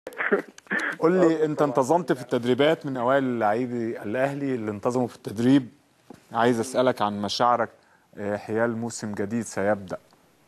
قول لي انت انتظمت في التدريبات من اوائل لاعبي الاهلي اللي انتظموا في التدريب عايز اسالك عن مشاعرك آه، حيال موسم جديد سيبدا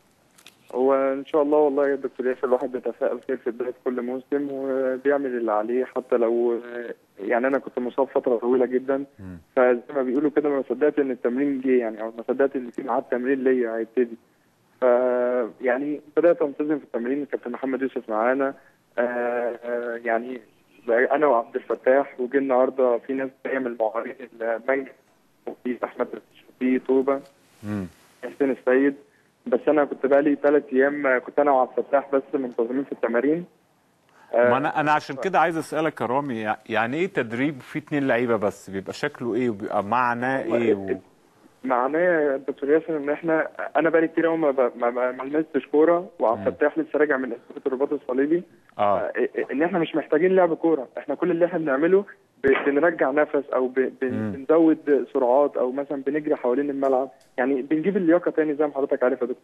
هو ان شاء الله والله يا دكتور ياسر الواحد بيتفائل خير في بدايه كل موسم وبيعمل اللي عليه حتى لو يعني انا كنت مصاب فتره طويله جدا فزي ما بيقولوا كده ما صدقت ان التمرين جه يعني او ما صدقت ان في ميعاد تمرين ليا هيبتدي ف يعني بدات انتظم في التمرين كابتن محمد يوسف معانا آه، آه، يعني انا وعبد الفتاح وجي النهارده في ناس جايه من المعارضين المانجا وفي احمد في طوبه مم. حسين السيد بس انا كنت بقالي ثلاث ايام كنت انا وعبد الفتاح بس منتظمين في التمارين ما انا انا عشان كده عايز اسالك يا رامي يع- يعني ايه تدريب في اتنين لعيبه بس بيبقى شكله ايه وبيبقى معناه ايه و... معناه يا دكتور ياسر ان احنا انا بقالي كتير قوي ما ب- ما ما- ما لمستش كوره وعبد الفتاح لسه راجع من اصابه الرباط الصليبي اه آه، ان احنا مش محتاجين لعب كوره احنا كل اللي احنا بنعمله ب- بنرجع نفس او ب- بن- مم. بنزود سرعات او مثلا بنجري حوالين الملعب يعني بنجيب اللياقه تاني زي ما حضرتك عارف يا دكتور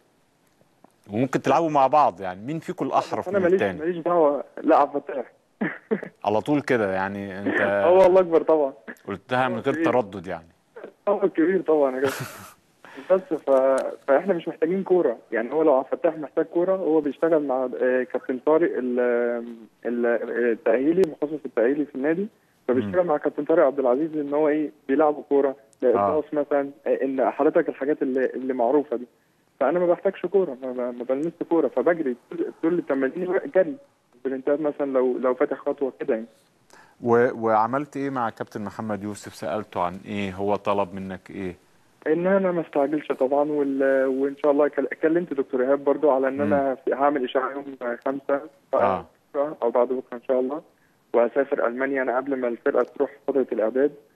وممكن تلعبوا مع بعض يعني مين فيكم الاحرف انا من ماليش التاني ماليش دعوه لا عبد الفتاح على طول كده يعني انت هو الله اكبر طبعا قلتها من غير تردد يعني طبعا كبير طبعا يا جدع بس ف... فاحنا مش محتاجين كوره يعني هو لو عبد الفتاح محتاج كوره هو بيشتغل مع آه، كابتن طارق ال... ال- التاهيلي مخصص التاهيلي في النادي فبيشتغل مع كابتن طارق عبد العزيز ان هو ايه بيلعبوا كوره باص مثلا آه، ان حضرتك الحاجات اللي, اللي معروفه دي فانا ما بحتاجش كوره ما, ما ما بلمسش كوره فبجري طول- طول التمارين جري برنتات مثلا لو لو فاتح خطوه كده يعني و... وعملت ايه مع كابتن محمد يوسف سالته عن ايه هو طلب منك ايه ان انا ما استعجلش طبعا وال... وان شاء الله كل- كلمت دكتور ايهاب برضو على ان انا في- هعمل اشاعه يوم خمسة آه. او بعد بكره ان شاء الله وهسافر المانيا انا قبل ما الفرقه تروح فتره الاعداد